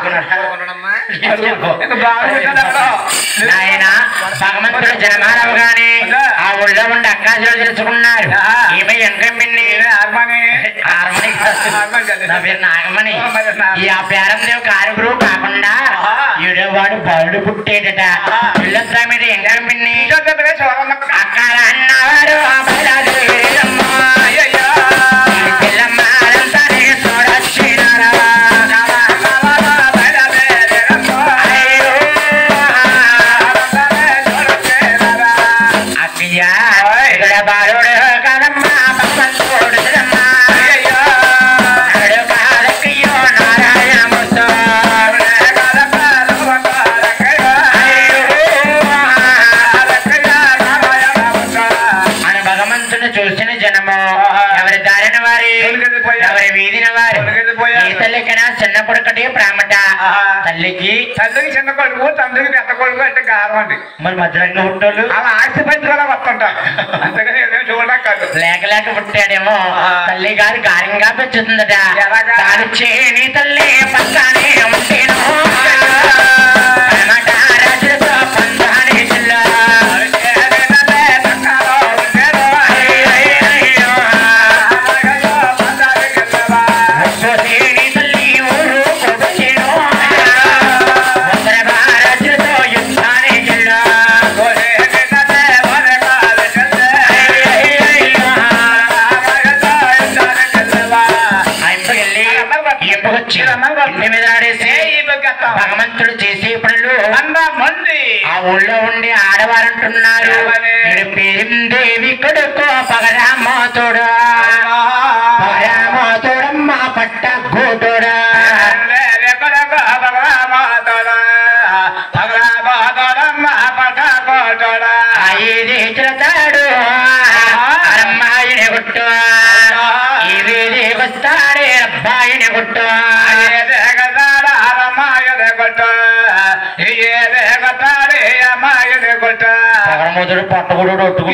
కోరుకున్నాడమ్మా ఇక బాగా పెట్టాడు అక్కడ. నాయన భగవంతుడు జనమారావు గాని ఆ ఊళ్ళో ఉండి అక్కాజులు తెలుసుకున్నారు ఆ. ఈమె ఎంకమ్మిని ఈయన హార్మోని. హార్మోని కాదు. హార్మోని కాదు. నా పేరు నాగమణి ఆ, మరి నా- ఈ ఆ పేరం దేవు కారుగురు కాకుండా ఆ. ఈడేవాడు బరుడు పుట్టేటట ఆ. పిల్లొస్తా మీద ఎంకమ్మిని చూద్దాంలే, చూడమ్మ. అక్కడ అన్నవారు ఆ బయలుదేరమ్మ. అయ్యయ్యో. ఈ పిల్లమ్మారంతానే చూడొచ్చినారా. బయలుదేరేరమ్మో. అయ్యో. ఆనందమే చూడొచ్చేరారా. అక్కయ్య ఇక్కడ బాలుడు కదమ్మా భగవంతుడు కదమ్మా. అయ్యయ్యో. నడు కాదక్కయ్యో నారాయణమూర్తో. కదమ్మ, రవ్వ కాదక్కయ్యో. కాదక్కయ్యో, రామాయణముతో. అని భగవంతుని చూసిన జనము ఎవరి దారిన వారి తొలగిపోయారు. ఎవరి వీధిన వారి తొలగిపోయారు. ఈ తల్లికైనా చిన్న కొడుకటి ప్రామట ఆహా. తల్లికి తండ్రికి చిన్న కొడుకు తండ్రికి పెద్ద కొడుకు అంటే గారం అండి మరి మధురంగా పుట్టోళ్ళు అలా ఆస్తి పంచుకోవడం వస్తుంటారు అంతకని ఏదేం చూడడం కాదు లేక లేక పుట్టాడేమో ఆ. తల్లి గారు గారంగా పెంచుతుందట ఎలాగా? తాను చేని తల్లి పక్కనే ఉంటేను అనమాట రాజులతో పందాని జిల్లా. ఏదేనంటే చక్కాలో ఉండేదో. అయ్యయ్యయ్యో. అలాగయ్యో, పందానికి వెళ్ళవా. ఒక్కో చేని తల్లి ఊరు కొడుచేను. వందర రాజులతో యుద్ధాని జిల్లా. ఏదేనంటే వనకాలు చెల్లె. అయ్యయ్యయ్యో. అలాగయ్యో, యుద్ధానికి వెళ్ళవా. ఆ ఇంపుకెళ్ళి ఇంపుకొచ్చి ఇంటి మీద ఆడేసి ఏ ఈ బగ్గత్తాం. భగవంతుడు చేసే పనులు వంద మంది ఆ ఊళ్ళో ఉండి ఆడవారంటున్నారు ఏమని? వీడు పేరిందేవి కొడుకు పగరామోతుడు పగరామోతుడమ్మ పట్ట గోటుడా ఐది తాడు అమ్మాయిని గుట్టు ఇది వస్తాడే అబ్బాయిని గుట్టు పగరమోతుడు పట్టగుడు ఒట్టుకు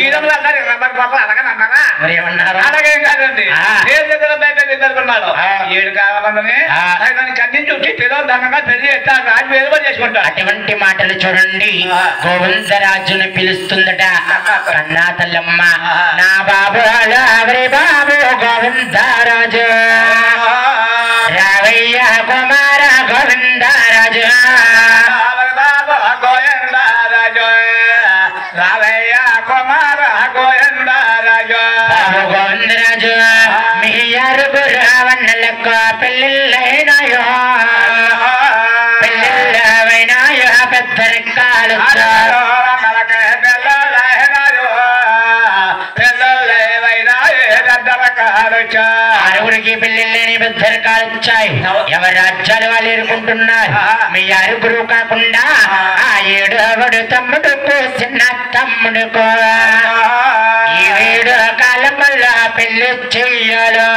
మరి ఏమన్నారు అలాగే కాదండి ఆ. ఏ దగ్గర బయట నిద్రకున్నాడు ఆ. ఏడు కావాలని ఆ. దాన్ని కన్నించి వచ్చి పిల్లలు ధనంగా పెళ్లి చేస్తాను రాజు వేరు చేసుకుంటాడు అటువంటి మాటలు చూడండి ఆ. గోవిందరాజుని పిలుస్తుందట కన్నా తల్లమ్మ ఆ. నా బాబు ఎవరి బాబు గోవిందరాజు రావయ్య కుమార గోవిందరాజు రావయ్య కుమార గోయందరాజు బాబు గోవిందరాజు మీ అరుగురు వన్నలకు పెళ్ళిళ్ళైనాయో పెళ్ళిళ్ళైనాయో పెద్దరికాలు ఆరుగురికి పెళ్ళిళ్ళని పెద్దరికాలు వచ్చాయి ఎవరి రాజ్యాలు వాళ్ళు ఎదుర్కొంటున్నారు మీ అరుగురు కాకుండా ఆ ఏడవడు తమ్ముడుకు చిన్న తమ్ముడుకు ఈ ఏడు కాలమల్లా పెళ్లి చెయ్యాలి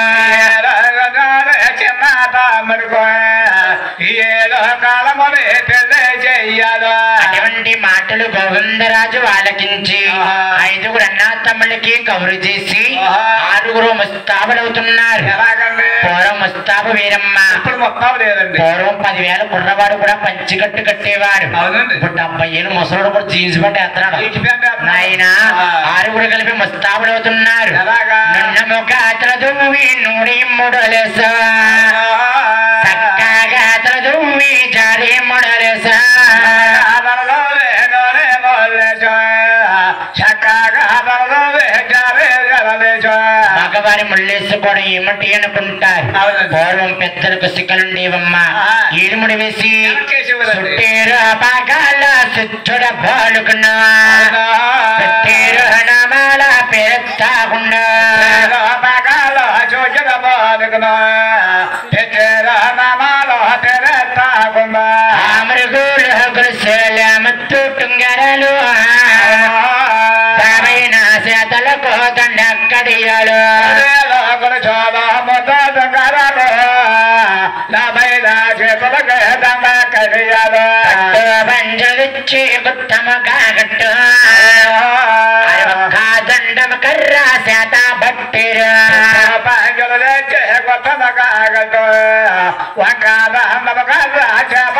ఏదో కాలమని పెళ్ళి చెయ్యాలో అటువంటి మాటలు గోవిందరాజు ఆలకించి ఆహా. ఐదుగురు అన్నా తమ్ముళ్ళకి కబురు చేసి ఆహా. ఆరుగురు ముస్తాబులవుతున్నారు ఎలాగండి పూర్వం ముస్తాబు వీరమ్మ ఇప్పుడు మొత్తం లేదండి పూర్వం పదివేల కుర్రవాడు కూడా పంచికట్టు కట్టేవాడు అవునండి. ఇప్పుడు డెబ్బై ఏళ్ళు ముసలోడు కూడా జీన్స్ పట్టి వేస్తున్నాడు జీన్స్ ప్యాంట్ వేస్తున్నాడు. నాయన ఆ. ఆరుగురు కలిపి ముస్తాబులవుతున్నారు ఎలాగా? నిన్న ముఖ అతల దుమ్మి నూడి ముడలేసా చక్కగా అతల దుమ్మి జారి ముడలేసా మగవారి ముళ్ళేసి కూడా ఏమిటి అనుకుంటారు అవునండి. పూర్వం పెద్దలకు సిక్కలుండేవమ్మా ఆ. ఈడుముడి వేసి వెనకేసేవారండి. చుట్టేరు పాకాల సుచ్చుడ బాలుకున్నా పెట్టేరు నామాల పెరత్తాకుండా ఆమరుగులు గురుసేల మత్తు టుంగరలు తమైన చేతలకు దండక్కడియాలు కట్టు బంజలిచ్చి గుత్తముగా కట్టు అరవక్క దండము కర్ర చేత బట్టిరు వంకాల చేప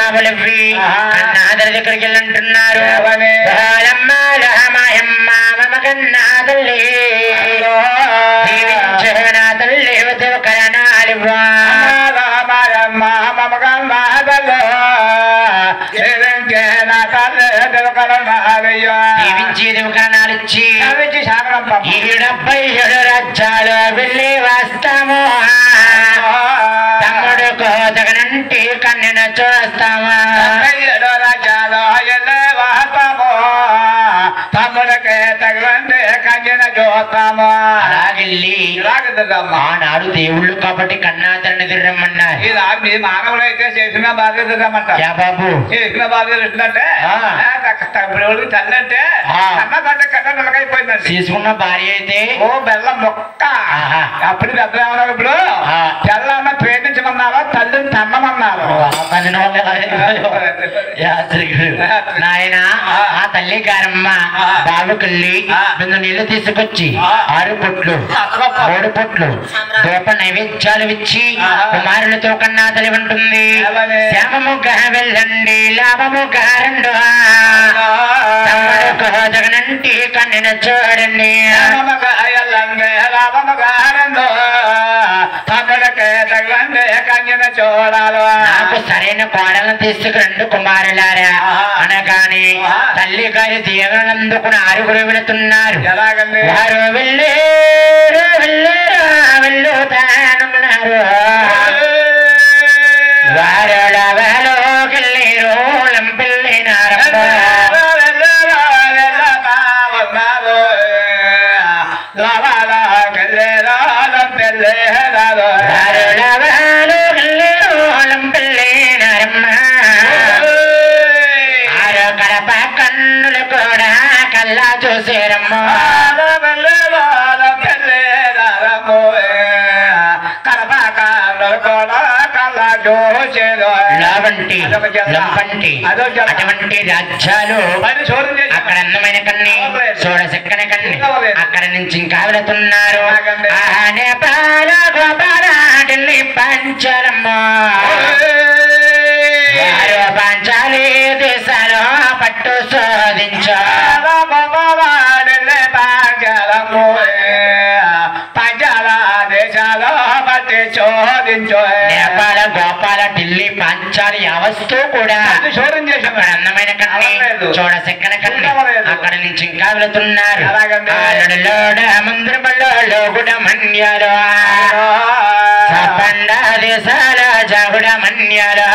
జవాబులివ్వి ఆహా. కన్నాదరి దగ్గరికి వెళ్ళంటున్నారు ఏమని? బాలమ్మ లహమాయమ్మ మమ కన్నాదల్లి దీవించు నా తల్లి కరణాలివ్వా దీవించి దివకరణాలిచ్చి ఈ డెబ్బై ఏడు రాజ్యాలు వెళ్ళి వస్తాము తమ్ముడు కోతగనంటి కన్నెన చూస్తామా తమ్ముడికే తగిలంటే కంచెన చూస్తాము అలాగెళ్ళి ఇలాగదమ్మా ఆనాడు దేవుళ్ళు కాబట్టి కన్నాతరని తిరమ్మన్నారు ఇలా మీ మానవులైతే చేసిన బాధ్యత రమ్మంటారు యా బాబు చేసిన బాధ్యత ఎట్లంటే ఆ. తప్పుడు తల్లి అంటే ఆ. కన్న కంటే కన్న నిలకైపోయిందండి తీసుకున్న భార్య అయితే ఓ బెల్లం మొక్క ఆహా. అప్పుడు పెద్ద ఏమన్నారు ఇప్పుడు ఆ. తెల్లన్న ప్రేమించమన్నారో తల్లిని తమ్మమన్నారు పదిన యాత్రికుడు నాయన ఆ తల్లి గారమ్మ ఆ. బాబుకెళ్ళి ఆ. బిందు నీళ్లు తీసుకొచ్చి ఆ. ఆరు పొట్లు అసలు మూడు పొట్లు దూప నైవేద్యాలు ఇచ్చి ఆ. కుమారులతో కన్నా తల్లి ఉంటుంది ఏమని? శ్యామముగా వెళ్ళండి లాభముగా రెండు తమ్ముడు కోదగనంటి కన్నెన చూడండి తమ్ముడికే తగిలంటే కంచెన చూడాలి నాకు సరైన కోడలను తీసుకురండు కుమారులారా ఆహా. అనగానే ఆహా. తల్లి గారి దీవెనలందుకుని ఆరుగురు వెళుతున్నారు ఎలాగండి వారు వెళ్ళేరు వెళ్ళేరు వెళ్ళుతానున్నారు వారు లవలోకెళ్ళేరు లంపిల్లినారమ్మ వారు లవలోకెళ్ళేరు లంపిల్లినారమ్మ ఆరు కడప కన్నులు కూడా కల్లా చూసేరమ్మ లావంటి లంపంటి అటువంటి రాజ్యాలు అక్కడ అందమైన కన్ని చూడ చక్కని కన్ని అక్కడ నుంచి ఇంకా వెళుతున్నారు ఆ నేపాల గోపాల ఢిల్లీ పంచరమ్మ వారు పాంచాలి దేశాలు పట్టు శోధించారు పంచాల దేశాలు పట్టి చోదించో నేపాల గోపాల ఢిల్లీ పాంచాలి అవస్థ కూడా శోధం అక్కడ చేశాం అందమైన కన్ని అవ్వలేదు. చూడ చక్కని కన్ని అవ్వలేదు. అక్కడ నుంచి ఇంకా వెళుతున్నారు ఎలాగండి? ఆలడలోడ మందిరములో లోగుడ మన్యాలు సపండ దేశాల జగుడ మన్యాలు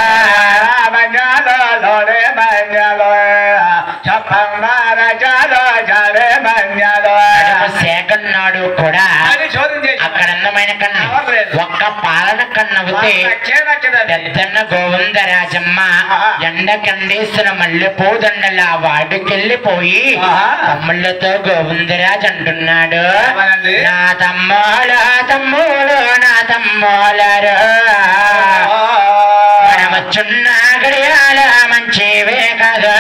కడప సేకన్నాడు కూడా అక్కడ అందమైన కన్ను ఒక్క పాలన కన్నవుతే పెద్దన్న గోవిందరాజమ్మ ఎండ కండేసిన మల్లెపూ దండల వాడికెళ్ళిపోయి ఆహా. తమ్ముళ్ళతో గోవిందరాజ్ అంటున్నాడు ఏమనండి? నా తమ్ముడు తమ్ముడు నా తమ్ములరు మనమొచ్చున్న గడియాల మంచివే కదా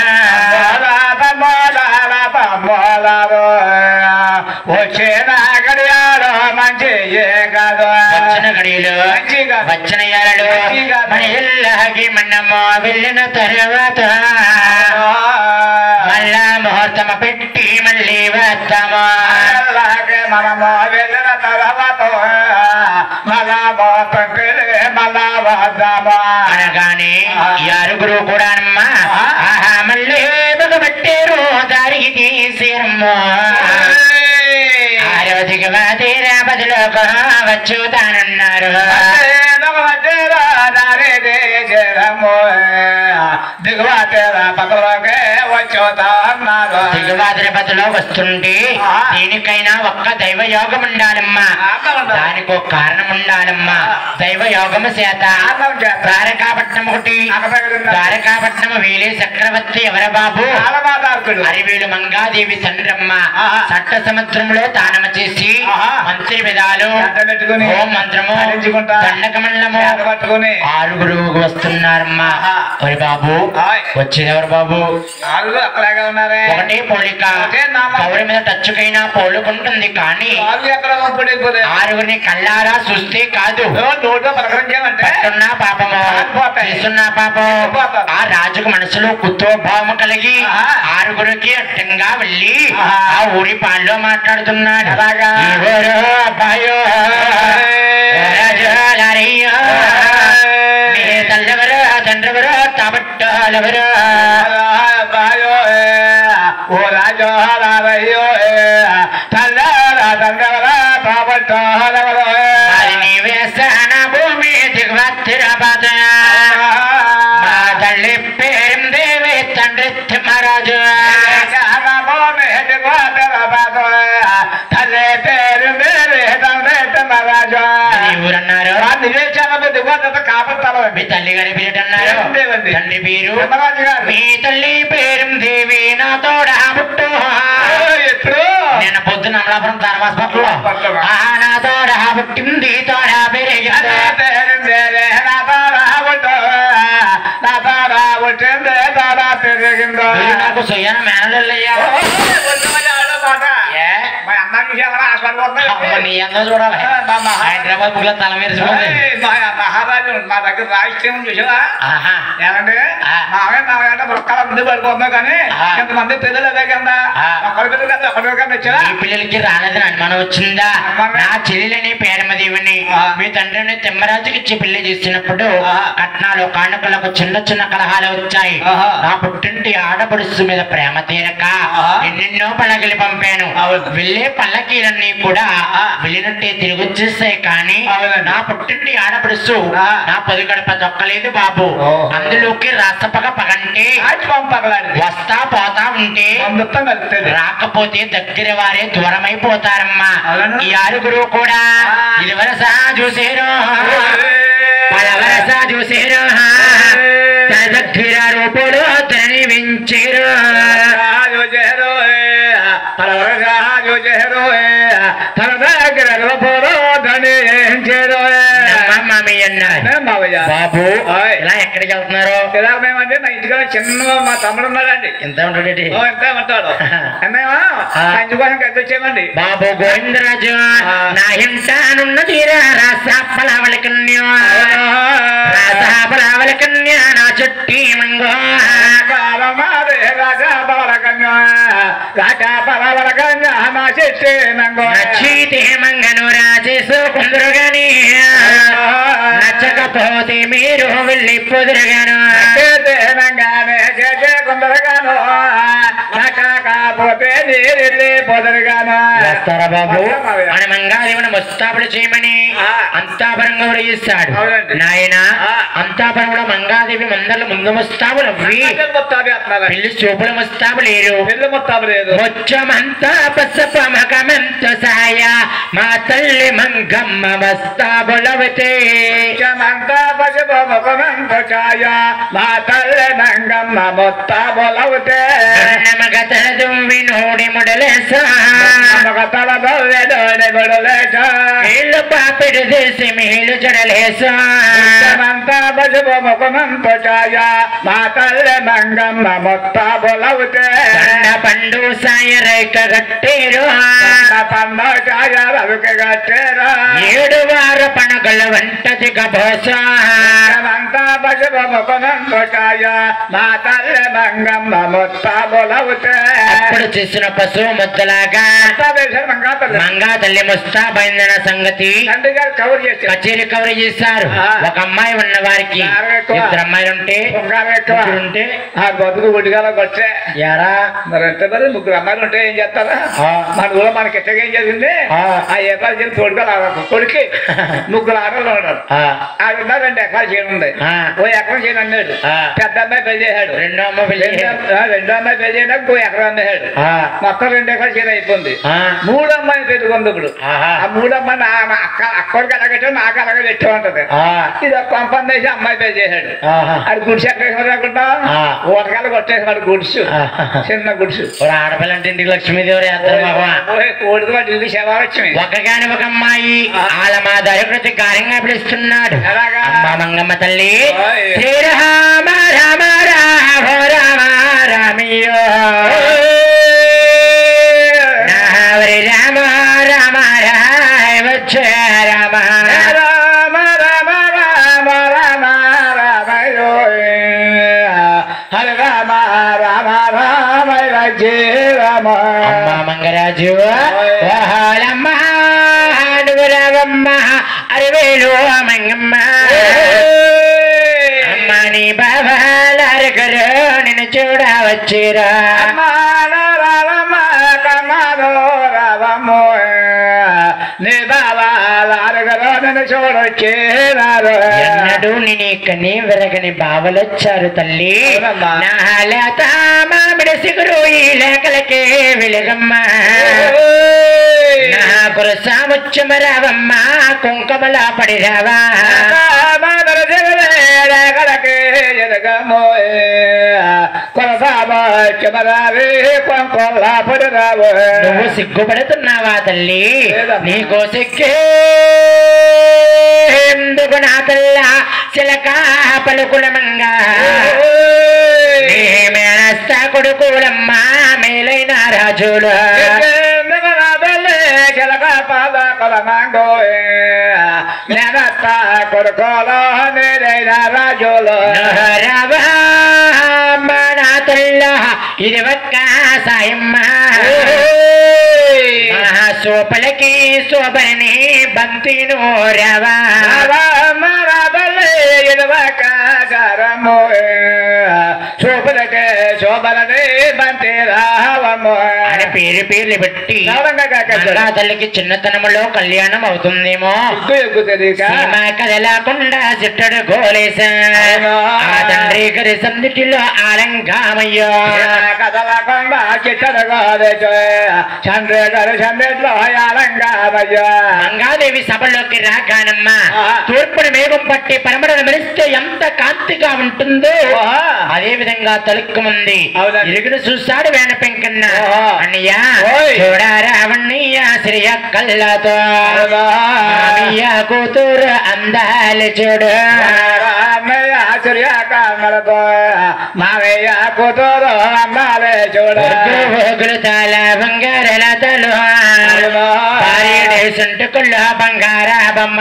వచ్చిన గడియాలో మంచి కాదు వచ్చిన గడియలు మంచిగా. వచ్చిన ఎరడు మంచిగా. మన ఇళ్ళకి మనము వెళ్ళిన తర్వాత మళ్ళా ముహూర్తమ పెట్టి మళ్ళీ వస్తాము అలాగే మనము వెళ్ళిన తర్వాత మళ్ళా మోసం పెళ్ళి మళ్ళా వద్దాము అనగానే ఈ ఆరుగురు కూడా అమ్మా ఆహా మళ్ళీ బగబట్టారు దారికి తీసేరమ్మా ఆరోధికి తీరా బదిలోకి వచ్చుతానన్నారు దిగువతేరా పక్కలోకే వచ్చుతా అన్నారు దిగువాదుల బదిలో వస్తుంటే దీనికైనా ఒక్క దైవ యోగం ఉండాలమ్మా దానికి ఒక కారణం ఉండాలమ్మా దైవ యోగము చేత కారణం చేత. ద్వారకాపట్నం ఒకటి ద్వారకాపట్నం వీలే చక్రవర్తి ఎవర బాబు ఆలమాతార్కుడు అరివేలు మంగాదేవి తండ్రమ్మ ఆహా. చట్ట సముద్రంలో తానమ చేసి ఆహా. మంత్రి విధాలు గంట పెట్టుకుని ఓం మంత్రము ధరించుకుంటా దండకమండలము చేత పట్టుకుని ఆరుగురు వస్తున్నారమ్మా ఆహా. ఒరి బాబు బాబు ఆయ్. వచ్చేదెవరు బాబు వాళ్ళు అక్కలాగే ఉన్నారే ఒకటే పోలిక ఒకే నామం. కవరి మీద టచ్చుకైనా పోలుకుంటుంది కానీ వాళ్ళు ఎక్కడ పంపడిపోతే ఆరుగురిని కళ్ళారా చూస్తే కాదు నోట్లో పలకరించామంటే పట్టున్న పాపము పారిపోతాయి. చేస్తున్న పాపం పారిపోతారు. ఆ రాజుకు మనసులో కుతూభావం కలిగి ఆహా. ఆరుగురికి అడ్డంగా వెళ్ళి ఆహా. ఆ ఊరి పాల్లో మాట్లాడుతున్నాడు ఎలాగా? ఎవరో అబ్బాయో రాజులారయ్యో మీ తల్లెవరో తండ్రెవరో తాబట్టాలెవరో బాయో ఓ రాజో రారయ్యో తల్లరా తండ్రవరా కాబట్టవరో అది నీవే సహన భూమి దిగువత్తిరబాద మా తల్లి పేరు దేవి తండ్రి తిమ్మరాజు తల్లి పేరు మేరే తండ్రి మహారాజా ఈ ఊరన్నారు నివేశాల దిగువ కాపాడతారు మీ తల్లి గారి పేరు అన్నారు ఏం దేవండి? తండ్రి పేరు ధర్మరాజు గారు మీ తల్లి పేరు దేవి నా తోడ పుట్టు ఎప్పుడు నేను పొద్దున అమలాపురం ధర్మాస్ పక్కలో పక్కలో. ఆ నా తోడ పుట్టింది తోడ పెరిగింది పెరిగిందో మీరు నాకు సొయ్యన మేనలయ్యా ఏ మా అమ్మాయి విషయాలు ఆశపడిపోతున్నాయి అమ్మ నీ అందరూ చూడాలి మా మహా- హైదరాబాద్ బుల్ల తల మెరిసిపోతుంది ఏయ్, మా మహారాజు మా దగ్గర రాజకీయం చూసావా ఆహా ఏమండి ఆ. మావే మావేట బుక్కల ముందు పడిపోతున్నా కానీ ఆ. ఇంతమంది పిల్లలు అదే కదా ఆ. ఒకరి పిల్లలు కదా ఒకరి కదా వచ్చారా మీ పిల్లలకి రాలేదని అనుమానం వచ్చిందా అనుమానం? నా చెల్లెలని పేరమదేవిని ఆ. మీ తండ్రిని తిమ్మరాజుకి ఇచ్చి పెళ్లి చేసినప్పుడు ఆ. కట్నాలు కానుకలకు చిన్న చిన్న కలహాలు వచ్చాయి ఆహా. నా పుట్టింటి ఆడపడుసు మీద ప్రేమ తీరక ఆహా. ఎన్నెన్నో పల్లకిలు పంపాను అవును. వెళ్ళే పల్లకీలన్నీ కూడా ఆ. వెళ్ళినట్టే తిరిగి వచ్చేసాయి కానీ అవునండి. నా పుట్టింటి ఆడపడుసు ఆ. నా పొది గడప దొక్కలేదు బాబు ఓహో. అందులోకి రాసపగ పగంటే ఆచి పంపగలండి వస్తా పోతా ఉంటే మొత్తం కలుగుతుంది రాకపోతే దగ్గర వారే దూరమైపోతారమ్మా అవును. ఈ ఆరుగురు కూడా ఆ. ఇది వరస చూసేరు పలవరస చూసేరు తన దగ్గర రూపులు తనని వించేరు నమ్మమ్మ అన్నారు బాబు ఆయ్. ఇలా ఎక్కడికి వెళ్తున్నారు మేమంటే మా ఇంటికి చిన్న మా తమ్ముడు ఉన్నాడండి ఎంత ఉంటుంది ఓ, ఎంత ఉంటాడు అమ్మేమా ఆ. మంచి కోసం కలిసి వచ్చామండి బాబు గోవిందరాజు ఆ. నా ఇంటానున్న తీరా రాసాపలవల కన్యా రాసాపలవల కన్యా నా చుట్టి మంగో నచ్చితే మంగను రాజేసుకుందరు గాని నచ్చకపోతే మీరు వెళ్ళి పొదురుగాను వస్తారా బాబు మన మంగాదేవుని ముస్తాబులు చేయమని ఆ. అంతాపరంగా కూడా చేస్తాడు అవునండి. నాయన ఆ. అంతాపరం కూడా మంగాదేవి మందలు ముందు ముస్తాబులు అవి పెళ్లి చూపుల ముస్తాబు లేరు పెళ్ళి మొత్తం లేదు ముచ్చమంతా పసప మగమంత సాయ మా తల్లి మంగమ్మ మస్తాబులవతే మంతా పశుభమంత ఛాయ మా తల్లి నంగమ్మ మొత్త బొలవుతే నమగ తలదు వినోడి ముడలేస నమ్మక తల బొల్లెడోడి బొడలేట మేలు పాపిడి చేసి మేలు జడలేస మంతా పశుభమంత ఛాయ మా తల్లి నంగమ్మ మొత్త బొలవుతే పండ పండు సాయ రేఖ గట్టేరు పండ ఛాయ రవికి గట్టేరా ఏడు వార పనగల వంటది గభోస మంతా పశుభమంత ఛాయ మా తల్లి నంగమ్మ మొత్త బొలవుతే అప్పుడు చేసిన పశువు ముద్దలాగా మంగా తల్లి ముస్తాబైందన్న సంగతి తండ్రి గారు కవర్ చేశారు కచేరీ కవర్ చేశారు ఆ. ఒక అమ్మాయి ఉన్న వారికి బాగా ఎక్కువ. ఇద్దరు అమ్మాయిలు ఉంటే బంగారం ఎక్కువ ముగ్గురు ఉంటే ఆ బతుకు గుడిగాల కొట్టే యారా మరి ఎంత మరి ముగ్గురు అమ్మాయిలు ఉంటే ఏం చేస్తారా ఆ. మన ఊళ్ళో మనకి ఎట్టగా ఏం జరిగింది ఆ. ఆ ఎకరాలు చేసి తోడుగా కొడుకి ముగ్గురు ఆటలు ఉన్నారు ఆ, ఆ విధంగా రెండు ఎకరాలు చేయను ఉంది ఆ. ఓ ఎకరం చేయను అన్నాడు ఆ. పెద్ద అమ్మాయి పెళ్లి చేశాడు రెండో అమ్మ పెళ్లి రెండో ఆ, రెండో అమ్మాయి పెళ్లి చేయడానికి ఓ ఎకరం అన్నాడు ఆ, మొత్తం రెండు ఎకరాలు చేయను అయిపోయింది ఆ, మూడు అమ్మాయిని పెట్టుకుంది ఇప్పుడు ఆహా. ఆ మూడు అమ్మాయి నా నా అక్క అక్కడికి అలాగట్టు నాకు అలాగే పెట్టు ఉంటది ఆ, ఇది ఒక పంపం వేసి అమ్మాయి పెళ్లి చేశాడు ఆహా. అది గుడిసి ఎక్కడ వేసుకుంటా ఆ. ఊరకాయలు కొట్టేసి వాడు గుడిసు ఆహా. చిన్న గుడిసు ఒక ఆడపిల్ల అంటే ఇంటికి లక్ష్మీదేవి వేస్తారు బాబా కోడికి వాడు ఇల్లు శివాలక్ష్మి ఒకగాని ఒక అమ్మాయి ఆ. వాళ్ళ మా దరికృతి కార్యంగా పిలుస్తున్నాడు ఎలాగా? అమ్మ మంగమ్మ తల్లి ఓయ్. శ్రీరామ రామ రామ హో రామ రామియో నా హరి రామ రామ రాయ వచ్చే రామ రామ రామ రామ రామ రామయో హరి రామ రామ రామ రజే రామ అమ్మ మంగరాజు ఓహోలమ్మ నువ్వు రావమ్మ అరవేలు మంగమ్మ అమ్మ నీ బాబాలరగరు నిన్ను చూడవచ్చిరా రామ కమారో రామో నీ బాబా లారగరో నన్ను చూడొచ్చేనారు ఎన్నడూ నేను కని విరగని బావలొచ్చారు తల్లి అవునమ్మా. నా లేత మామిడి సిగురు ఈ లేఖలకే వెలుగమ్మ నా కురసాముచ్చమ రావమ్మ కుంకుమల పడి రావా నువ్వు సిగ్గుపడుతున్నావా తల్లి లేదమ్మా. నీకో సిగ్గే ఎందుకు నా తల్ల చిలక పలుకులమంగా నీ మేనస్త కొడుకులమ్మ మేలైన రాజులు కొడుకోలో నేనైన రాజులో రావా నా తల్ల ఇది ఒక్క సాయమ్మ మహా సోపలకి శోభని బంతిను రవా శోభనకే శోభనదే బంతి రావము అని పేరు పేర్లు పెట్టి నవరంగా కాకండి. మంగా తల్లికి చిన్నతనములో కళ్యాణం అవుతుందేమో ఎక్కువ ఎక్కువ తెలియక సీమ కదలకుండా చిట్టడు గోలేసా అవునా? ఆ తండ్రి గరి సందిటిలో ఆలంగామయ్యో కదలకుండా చిట్టడుగా చంద్ర గారు చంద్రలో యాలంగామయ్యా మంగాదేవి సభలోకి రాగానమ్మ ఆ. తూర్పుని మేఘం పట్టి పరమడను మెరిస్తే ఎంత కాంతిగా ఉంటుందో ఓహో. అదే విధంగా తలుక్కుమంది అవునండి. ఇరుగుడు చూశాడు వేణ పెంకన్న ఓహో. అన్నయ్య ఓయ్. చూడారా అవన్నయ్య శ్రీయ కళ్ళతో అవునా? మామయ్య కూతురు అందాలు చూడు రామయ్య సూర్య కామలతో మావయ్య కూతురు అమ్మాలే చూడ ఓగులు తాల బంగారల తలు అవునా? పారేడు సుంటుకుల్లో బంగార బొమ్మ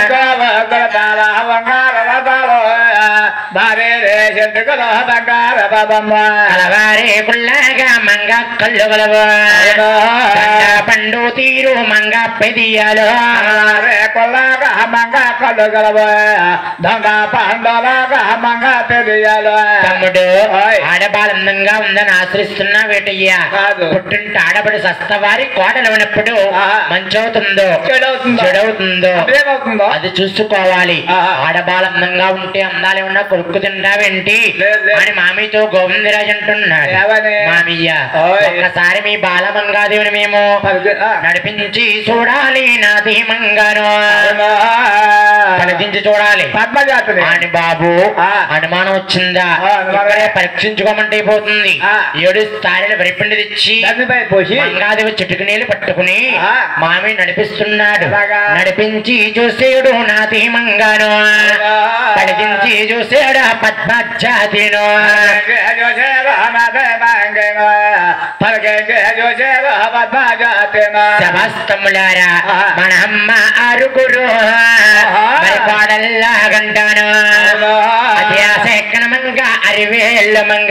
భారీ చెట్టుకులో బంగార బాబమ్మ కలవారే కుల్లాగా మంగ కళ్ళు గలవు అవునా? దండ పండు తీరు మంగ పెదియాలు రే కొల్లగా మంగ కళ్ళు గలవు దొంగ పండులాగా మంగ తెలియాలి తమ్ముడు ఓయ్. ఆడబాలందంగా ఉందని ఆశ్రయిస్తున్నా వేటయ్యా కాదు. పుట్టింటి ఆడబడి సస్తవారి కోడలు ఉన్నప్పుడు ఆహా. మంచవుతుందో చెడవుతుందో చెడవుతుందో ఏమవుతుందో అది చూసుకోవాలి ఆహా. ఆడబాలందంగా ఉంటే అందాలు ఉన్నా కొడుకు తింటావేంటి లేదు, లేదు. అని మామితో గోవిందరాజు అంటున్నాడు ఏమని? మామయ్య ఓయ్. ఒక్కసారి మీ బాలమంగాదేవిని మేము పలుకు- ఆ. నడిపించి చూడాలి నా ధీమంగాను నడిపించి చూడాలి పద్మజాతుని అని బాబు ఆ. అనుమానం వచ్చిందా ఆ, అనుమానం. ఇక్కడే పరీక్షించుకోమంటే అయిపోతుంది ఆ. ఏడు స్థాయిలు వరిపిండి తెచ్చి దానిపై పోసి మంగాదేవి చిటుకు నీళ్ళు పట్టుకుని ఆ. మామి నడిపిస్తున్నాడు ఎలాగా? నడిపించి చూసేడు నా ధీమంగాను నడిపించి చూసేడు పద్మజాతిను సమస్తములారా ఆ. మన అమ్మ ఆరుగురు మరి కోడల్లా గంటాను అది ఆశక్రమంగ అరివేళ్ళ మంగ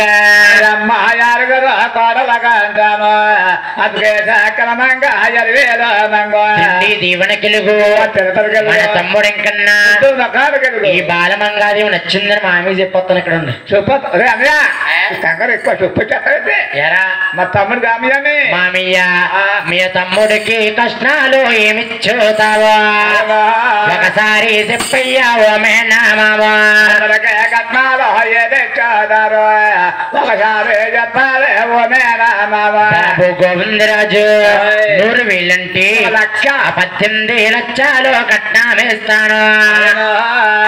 తిండి దీవెన కెలుగు మన తమ్ముడెంకన్నా ఈ బాలమంగాదేవి నచ్చిందని మామి చెప్పొస్తాను ఇక్కడ ఉంది కంగారు ఎక్కువ చెప్పు చెప్పండి ఎరా మా తమ్ముడు గామియాని మామయ్య మీ తమ్ముడికి కష్టాలు ఏమి చూతావా ఒకసారి చెప్పయ్యావో మేనామావా అందరికీ కట్నాలు ఏదెచ్చారు ఒకసారి చెప్పాలి ఓ మేనా మావా బాబు గోవిందరాజు నూరు వేలంటే లక్ష పద్దెనిమిది లక్షలు కట్నామేస్తాను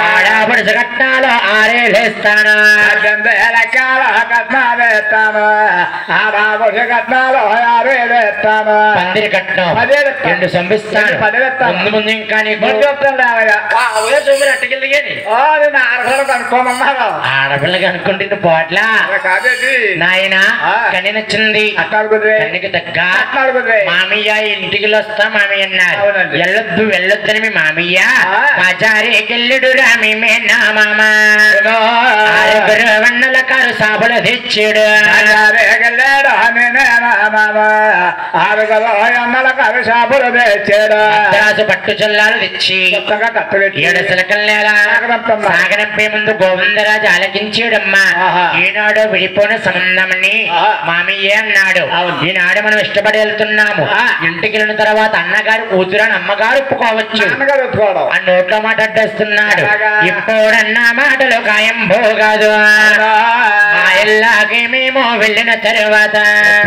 ఆడపడుచు కట్నాలు ఆరేలేస్తాను పద్దెనిమిది లక్షల కట్నాలు ఇస్తాను ఆ రాబోయే కట్నాలు ఆరేడు ఎత్తాను పందిరి కట్నం పదేళ్ళు ఎత్తాను. రెండు సంపిస్తాను రెండు పదేళ్ళు ఎత్తాను. ముందు ముందు ఇంకా నీకు ముందు చెప్తాను రావయ్య. అట్టుకెళ్ళి ఓ నేను అరసలు కనుక్కోమన్నారు ఆడపిల్లకి అనుకుంటుంది పోట్ల అలా కాదేది నాయన ఆ. కని నచ్చింది అట్టాడు కుదిరే కన్నికి తగ్గ అట్టాడు కుదిరే మామయ్య ఇంటికి వస్తా మామయ్య అన్నారు అవునండి. వెళ్ళొద్దు వెళ్ళొద్దని మీ మామయ్య ఆ. బాజారేకెళ్ళుడు రామి మేనా మామ ఆరుగురు వన్నెల కారు సాబులు తెచ్చాడు వెళ్ళాడు ఆరుగురు అన్నల కవి షాపులు తెచ్చాడు రాజు పట్టు చల్లాలు తెచ్చి కొత్తగా కట్టబెట్టి ఏడు సిలకల్లేలా సాగనంపమ్మా. సాగనంపే ముందు గోవిందరాజు ఆలకించాడమ్మా ఆహా. ఈనాడు విడిపోయిన సంబంధమని ఆహా. మామయ్య అన్నాడు అవును. ఈనాడు మనం ఇష్టపడి వెళ్తున్నాము ఆ. ఇంటికి వెళ్ళిన తర్వాత అన్నగారు కూతురు అని అమ్మగారు ఒప్పుకోవచ్చు నాన్నగారు ఎత్తుకోవడం ఆ నోట్లో మాట అడ్డేస్తున్నాడు అలాగా. ఇప్పుడన్న మాటలు ఖాయం భోగాదు మా ఇల్లాకి మేము వెళ్ళిన తర్వాత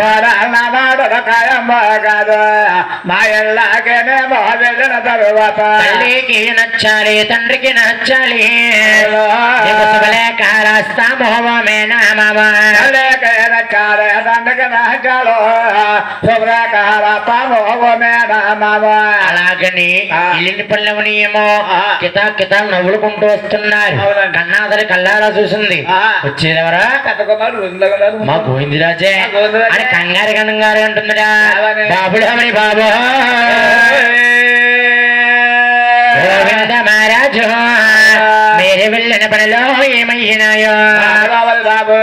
కాదు మా ఎల్లాగేనేమో వెళ్ళిన తరువాత తల్లికి నచ్చాలి తండ్రికి నచ్చాలి నీకు శుభలేఖ రాస్తాము మేనా మామ చాలే దండక నాచాలో శుభ్రకార తామో మేనమామ అలాగని ఆ. ఇల్లిని పల్లెవనియేమో ఆ. కితా కితా నవ్వులుకుంటూ వస్తున్నారు అవునండి. కన్నాదరి కల్లారా చూసింది ఆ. వచ్చేదెవరా కట్టుకున్నాడు ఉందగలరు మా గోవిందరాజే మా గోవిందరాజే. అని కంగారు కంగారు అంటున్నాడా అలానే. బాబుడు అమరి బాబు గోవింద మహారాజు మీరు వెళ్ళిన పనిలో ఏమయ్యినాయో రావాలి బాబు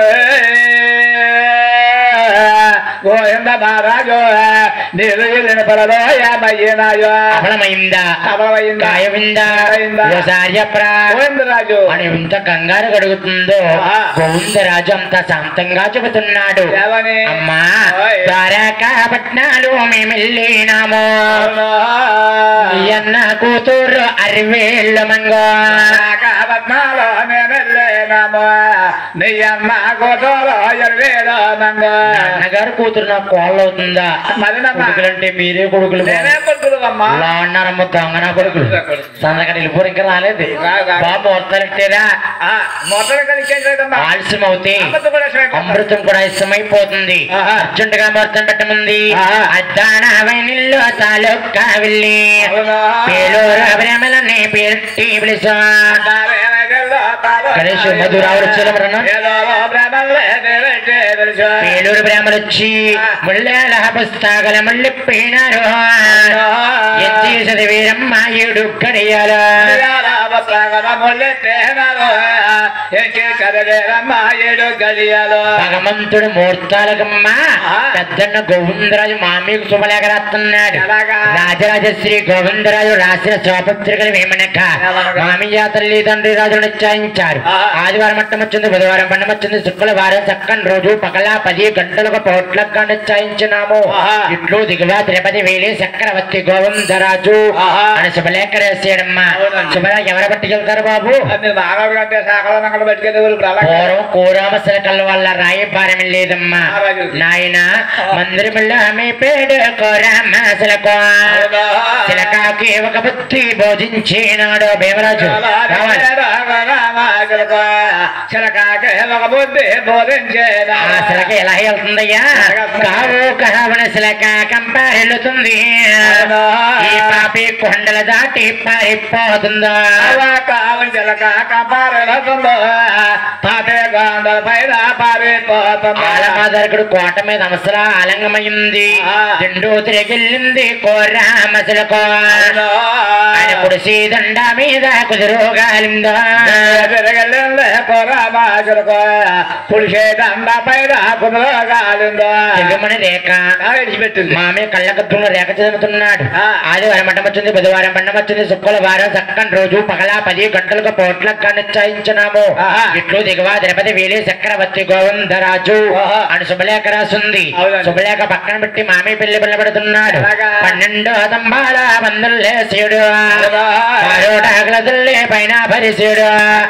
గోవింద మహారాజు నీరు వెళ్ళిన పరలో ఏమయ్యినాయో అమలమైందా అమలమైందా? కాయమిందా అయిందా? ఓసారి చెప్పరా గోవిందరాజు అని ఇంత కంగారు కడుగుతుందో ఆ. గోవిందరాజు అంత శాంతంగా చెబుతున్నాడు ఏమని అమ్మా ఓయ్. ద్వారకాపట్నాలు మేమెళ్ళినాము ఈ అన్న కూతురు అరివేళ్ళ మంగో పద్నాలో నేను వెళ్ళేనాము నీ అమ్మ కూతురు ఎరవేలో నంగో నాన్నగారు కూతురు నాకు కోళ్ళు అవుతుందా మరినమ్మా కొడుకులంటే మీరే కొడుకులు నేనే కొడుకులువమ్మా ఇలా అన్నారమ్మ దొంగ నా కొడుకులు సందకడ వెళ్ళిపోరు ఇంకా రాలేదు రా, రా. బాబు ముహూర్తాలు ఇట్టేరా మొదలు కలిసేదమ్మా ఆలస్యం అవుతాయి అమృతం కూడా శ్రేమ. అమృతం కూడా ఇష్టమైపోతుంది ఆహా. అర్జెంట్ గా మొత్తం పెట్టముంది ఆహా. అద్దానవైనిల్లు తాలూకా వెళ్ళి అవునా? పేలూరు భ్రమలని పెట్టి పిలిచా తావేగల్లో తాలో గణేష్ మధురావుడు చీలమరణ ఏదో భ్రమల్లే నిలిచే తెలుసా? పేలూరు బ్రాహ్మణులు వచ్చి ఆ. ముళ్ళేల పుస్తకాల మళ్ళీ పోయినారు ఎత్తి చదివేరమ్మ ఏడు గడియాలు ఇవాళ వస్త్రాగల ముల్లెత్తేనారు. ఎంచి చదివేరమ్మ ఏడు గడియలు. భగవంతుడు ముహూర్తాలకమ్మ ఆ. పెద్దన్న గోవిందరాజు మామీకు శుభలేఖ రాస్తున్నాడు ఎలాగా? రాజరాజశ్రీ గోవిందరాజు రాసిన శోపత్రికలు వేమనక ఎలాగా? మామయ్య తల్లి తండ్రి రాజు నిశ్చయించారు ఆ. ఆదివారం మట్టం వచ్చింది బుధవారం పండం వచ్చింది శుక్రవారం చక్కని రోజు పగల పది గంటలకు పోట్లగా నిశ్చయించినాము ఆహా. ఇట్లు దిగువ తిరుపతి వేలి చక్రవర్తి గోవిందరాజు ఆహా. అని శుభలేఖ రాశాడమ్మా అవునండి. శుభలేఖ ఎవరు పట్టుకెళ్తారు బాబు అది నాగరు కంటే శాఖలో నక్కడ పెట్టుకునే ఊరు అలాగే. పూర్వం కోరామసల కళ్ళ వల్ల రాయబారం లేదమ్మా ఆ రాజు. నాయన మందిరములో మీ పేడు కోరామసలకు అవునా? చిలకాకి ఒక బుద్ధి బోధించినాడు భీమరాజు రావాలి చిలకాకే ఒక బుద్ధి బోధించేదా ఆ శిలక ఎలా వెళ్తుందయ్యా కావు కావన శిలక కంపారెళ్తుంది ఈ పాపి కొండల దాటి పారిపోతుందా కావని చిలక కంపారెళ్తుందో పాపే గోండ పైన పారిపోతుందా ఆలమాదరకుడు కోట మీద అవసర ఆలంగమైంది ఆ. తిండు తిరిగిల్లింది కోరామసలకు ఆయన కుడిసి దండ మీద కుదురుగాలిందా పులిసే దండ పైన కుదరగాలిందో తెలుగుమని రేఖ విడిచిపెట్టింది మామే కళ్ళకత్తున్న రేఖ చదువుతున్నాడు ఆ. ఆదివారం మఠం వచ్చింది బుధవారం పండం వచ్చింది శుక్రవారం చక్కని రోజు పగల పది గంటలకు పోట్లకు నిశ్చయించినాము ఆహా. ఇట్లు దిగువ తిరుపతి వేలి చక్రవర్తి గోవిందరాజు ఆహా. అని శుభలేఖ రాసుంది అవునండి. శుభలేఖ పక్కన పెట్టి మామే పెళ్లి పిల్లబడుతున్నాడు అలాగా? పన్నెండు తంబాల బంధులేసేడు అలాగా? ఆరోడాగలదుల్లే పైన పరిసేడు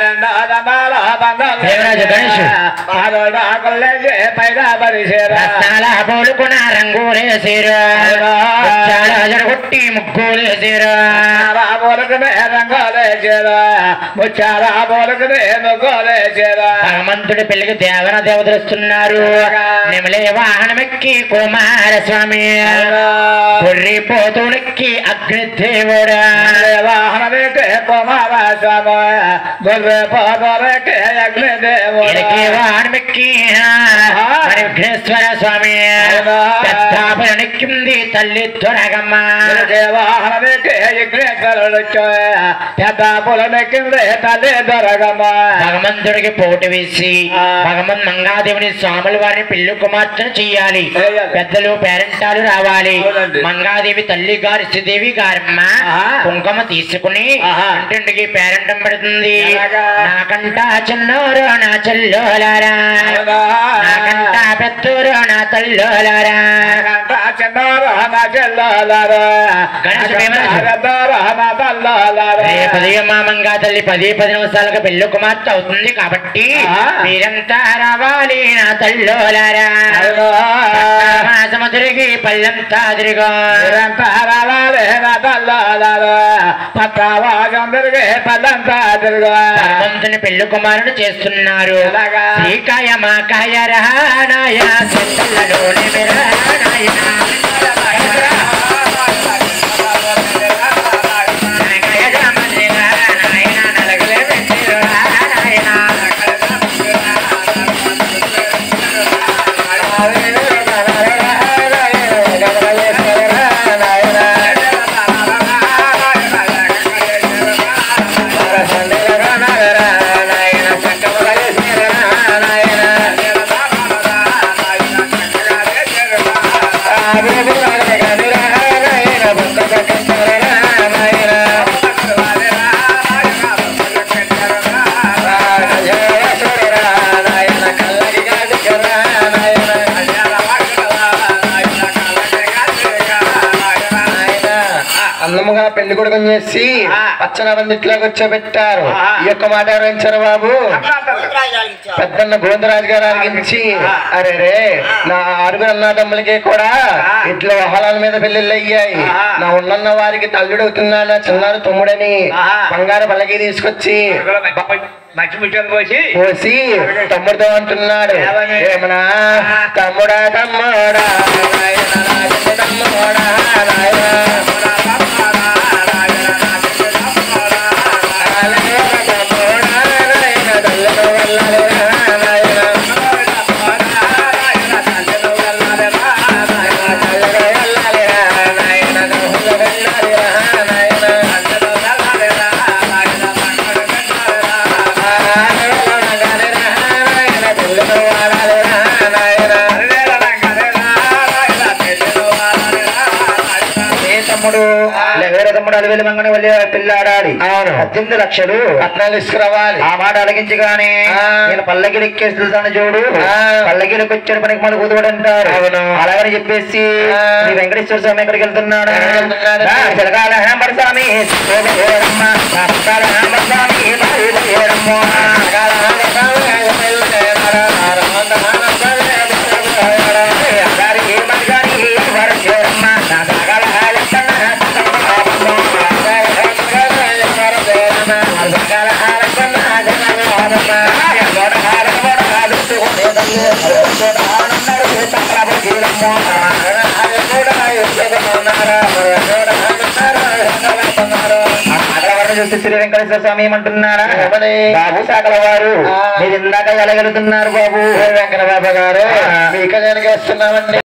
దేవరాజు గణేష్. పైగా పరిసేరా రత్నాల పోలుకున్న రంగులేసేరు అవునా? కొట్టి ముగ్గులు వేసిరు రాబోలకునే రంగోలేశారు ముచ్చారా బోలకునే నొగ్గోలేశారు భగవంతుడి పెళ్లికి దేవన దేవతలు వస్తున్నారు నిమలే వాహనమెక్కి కుమారస్వామి గొర్రె పోతుడికి అగ్నిదేవుడా వాహనమే కుమారస్వామి గొర్రె పోదరకే అగ్నిదేవుడు ఇలకి వాహనమెక్కి మరి విఘ్నేశ్వర స్వామి పెద్దాపరణిక్కింది తల్లి త్వరగమ్మ వాహనమే యజ్ఞేశ్వరుడు పెద్ద పొలమెక్కింది తల్లి దొరగమ్మ భగవంతుడికి పోటు వేసి భగవన్ మంగాదేవుని స్వాముల వారిని పెళ్లి కుమార్తెను చెయ్యాలి చెయ్యాలి. పెద్దలు పేరెంటాలు రావాలి అవునండి. మంగాదేవి తల్లి గారు శ్రీదేవి గారమ్మ ఆహా. కుంకుమ తీసుకుని ఆహా. ఇంటింటికి పేరెంటం పెడుతుంది ఎలాగా? నాకంట చిన్నోరు నా చెల్లోలారా నాకంట పెద్దోరు నా తల్లోలారా రేపు ఉదయం మా మంగా తల్లి పది పది నిమిషాలకు పెళ్లి కుమార్తె అవుతుంది కాబట్టి ఆహా. మీరంతా రావాలి నా తల్లోలారా సముద్రికి పల్లెంతా తిరిగా భగవంతుని పెళ్లి కుమారుడు చేస్తున్నారు ఎలాగా? శ్రీకాయ మాకాయ రహానాయ చెట్టలలోని విరహానాయ. నాయకాయ రామని రహానాయ, నలగలే వెండి రహానాయ. అన్నముగా పెళ్లి కొడుకు చేసి ఆ. పచ్చన బందిట్లో కూర్చోబెట్టారు ఆ. ఈ యొక్క మాట ఎవరించారు బాబు పెద్దన్న గోవిందరాజు గారు అడిగించి ఆ. అరే రే నా ఆరుగురు అన్నదమ్ములకి కూడా ఆ. ఇట్లా వహలాల మీద పెళ్లిళ్ళు అయ్యాయి ఆ. నా ఉన్నన్న వారికి తల్లుడవుతున్నాడు నా చిన్నారు తమ్ముడని ఆ. బంగారు పల్లకి తీసుకొచ్చి మంచి ముచ్చలు పోసి పోసి తమ్ముడితో అంటున్నాడు ఏమని? ఏమన్నా తమ్ముడా తమ్ముడా నాయనా, నా చిన్న తమ్ముడా నాయనా. తమ్ముడు వేరే తమ్ముడు అలవేలు మంగని వెళ్ళి పిల్లాడాలి అవును. పద్దెనిమిది లక్షలు పట్నాలు తీసుకురావాలి ఆ మాట అడిగించగానే ఆ. నేను పల్లకిలు ఎక్కేసి వెళ్తాను చూడు ఆ. పల్లకిలకు వచ్చాడు పనికి మన కుదువడు అంటారు అవును. అలాగని చెప్పేసి ఆ. శ్రీ వెంకటేశ్వర స్వామి ఎక్కడికి వెళ్తున్నాడు ఎక్కడికి వెళ్తున్నాడు? రా, చిలకాల హేంబర స్వామి శోభేరమ్మ, పక్కల హేంబర స్వామి బయలుదేరమ్మ. చిలకాల హేంబర స్వామి అగారి మగారి వరచేరమ్మ, నా సగల హాలెత్తన సగల హాలెత్తన జగన్నాథమ్మ. ఎన్నోడ హారక బోడ హాలుట్టుకునే తల్లి, ఎన్నోడ ఆనందరు చక్రము గీలమ్మ. చూస్తే శ్రీ వెంకటేశ్వర స్వామి ఏమంటున్నారా ఏమని? బాబు శాఖల వారు ఆ. మీరు ఇందాక వెళ్ళగలుగుతున్నారు బాబు వెంకట బాబా గారు మీకు నేను వస్తున్నామండి